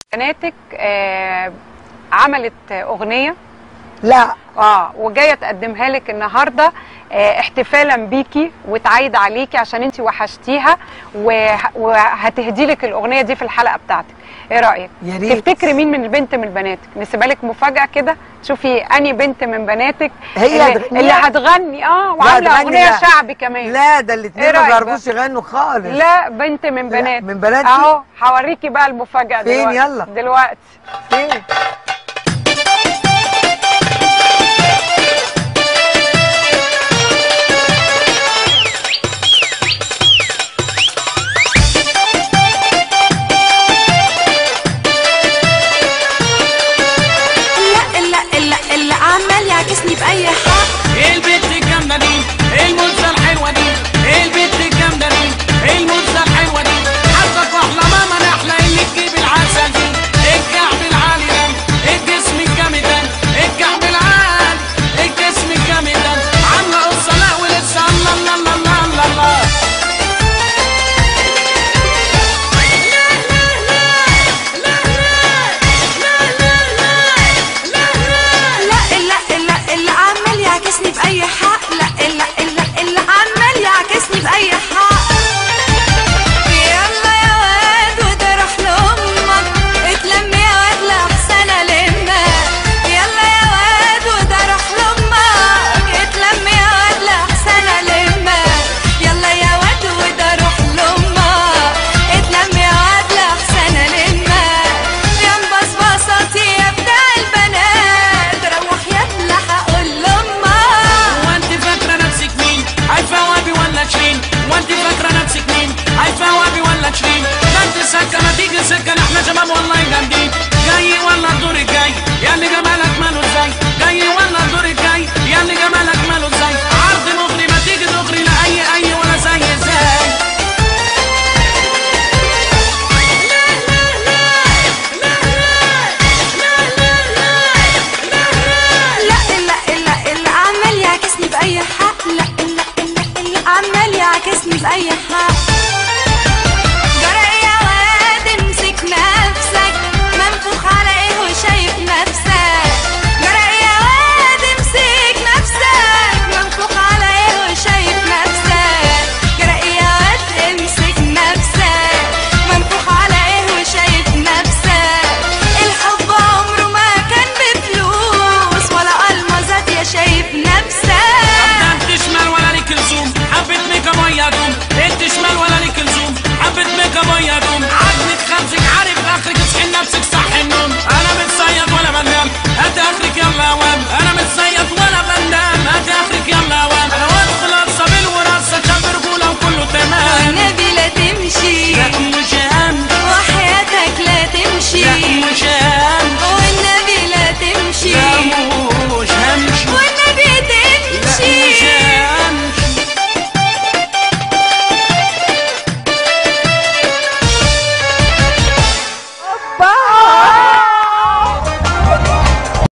بناتك آه عملت اغنيه لا اه وجايه تقدمها لك النهارده آه احتفالا بيكي وتعايد عليكي عشان انت وحشتيها وه- وهتهدي لك الاغنيه دي في الحلقه بتاعتك ايه رايك يا ريت. تفتكري مين من البنت من بناتك نسيبها لك مفاجاه كده شوفي اني بنت من بناتك هي اللي, هتغنيها؟ اللي هتغني اه وعامله هتغني اغنيه لا. شعبي كمان لا ده الاثنين إيه ما رأيك بيعرفوش يغنوا خالص لا بنت من لا، بنات من بناتي؟ اهو هوريكي بقى المفاجاه فين؟ دلوقتي يلا. دلوقتي فين